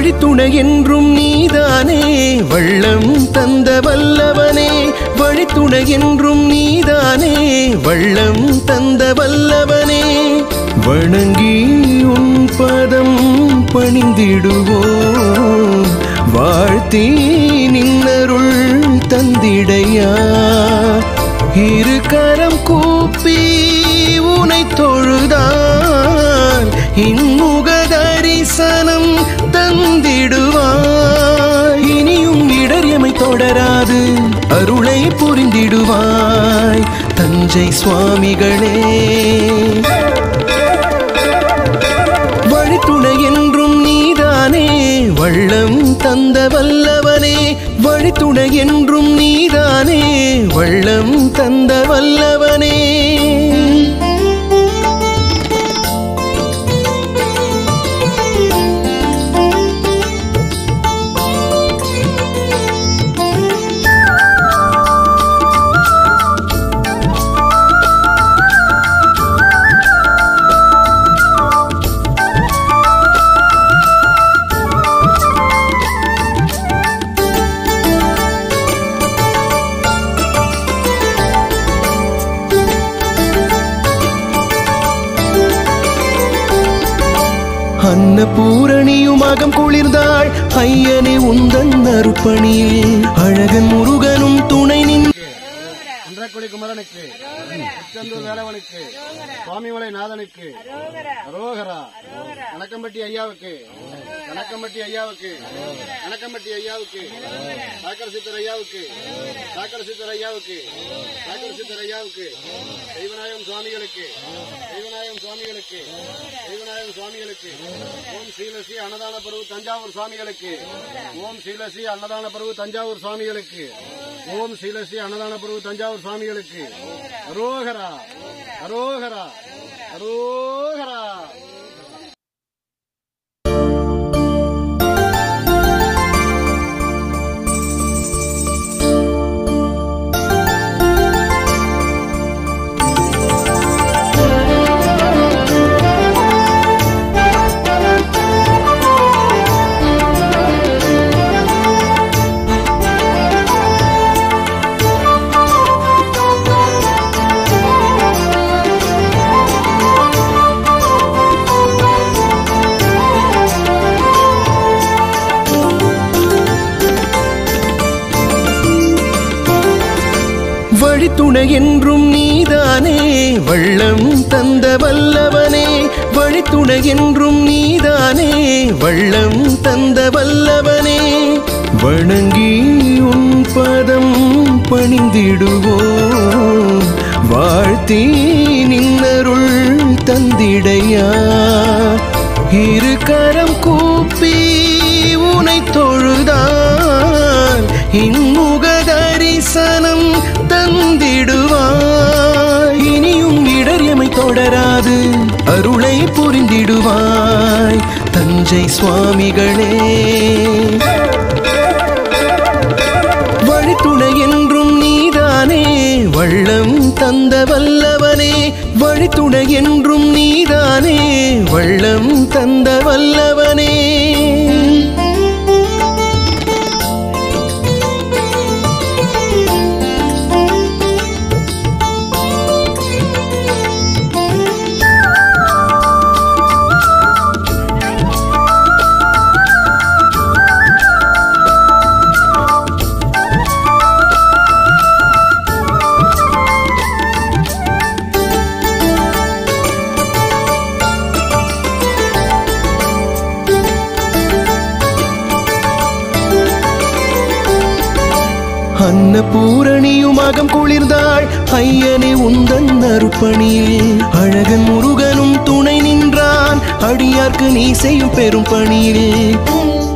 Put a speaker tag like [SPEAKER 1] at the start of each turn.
[SPEAKER 1] வழித்துணை என்றும் நீதானே வள்ளம் தந்த வல்லவனே வழித்துணை என்றும் நீதானே வள்ளம் தந்த வல்லவனே வணங்கி உன் பதம் பணிந்திடுவோம் வாழ்த்தி நின்னருள் தந்திடையா இரு கரம் கூப்பி உனை தொழுதான் இன்முக தரிசனம் தந்திடுவாய் இனியும் இடர் எமை தொடராது அருளை புரிந்திடுவாய் தஞ்சை சுவாமிகளே வழித்துணை என்றும் நீதானே வள்ளம் தந்த வல்லவனே வழித்துணை என்றும் நீதானே வள்ளம் தந்த வல்லவனே அன்னபூரணியும் அகம் குளிர்ந்தாள் ஐயனே உந்தன் அருப்பணியில் அழகன் முருகனும் துணை நின்
[SPEAKER 2] அன்றக்குடி குமரனுக்கு திருச்செந்தூர் வேலவனுக்கு சுவாமிமலை நாதனுக்கு அரோகரா கணக்கம்பட்டி ஐயாவுக்கு கணக்கம்பட்டி ஐயாவுக்கு கணக்கம்பட்டி ஐயாவுக்கு சாக்கர சித்தர் ஐயாவுக்கு சாக்கர சித்தர் ஐயாவுக்கு சாக்கர சித்தர் ஐயாவுக்கு தெய்வநாயகம் சுவாமிகளுக்கு தெய்வநாயகம் சுவாமிகளுக்கு தெய்வநாயகம் சுவாமிகளுக்கு ஓம் ஸ்ரீலசி அன்னதான பிரபு தஞ்சாவூர் சுவாமிகளுக்கு ஓம் ஸ்ரீலசி அன்னதான பிரபு தஞ்சாவூர் சுவாமிகளுக்கு ஓம் ஸ்ரீலசி அன்னதான பிரபு தஞ்சாவூர் சுவாமிகளுக்கு அரோகரா அரோகரா அரோகரா
[SPEAKER 1] வழித்துணை என்றும் நீதானே வள்ளம் தந்த வல்லவனே வழித்துணை என்றும் நீதானே வள்ளம் தந்த வல்லவனே வணங்கி உன் பதம் பணிந்திடுவோம் வாழ்த்தி நின்னருள் தந்திடையா இரு கரம் கூப்பி உனை தொழுதான் இன்முக தரிசனம் தந்திடுவாய் இனியும் இடர் எமை தொடராது அருளை புரிந்திடுவாய் தஞ்சை சுவாமிகளே வழித்துணை என்றும் நீதானே வள்ளம் தந்த வல்லவனே வழித்துணை என்றும் நீதானே வள்ளம் தந்த வல்லவனே அன்னபூரணியும் அகம் குளிர்ந்தாள் ஐயனே உந்தன் அருப்பணியில் அழகன் முருகனும் துணை நின்றான் அடியார்க்கு நீ செய்யும் பெரும் பணியில்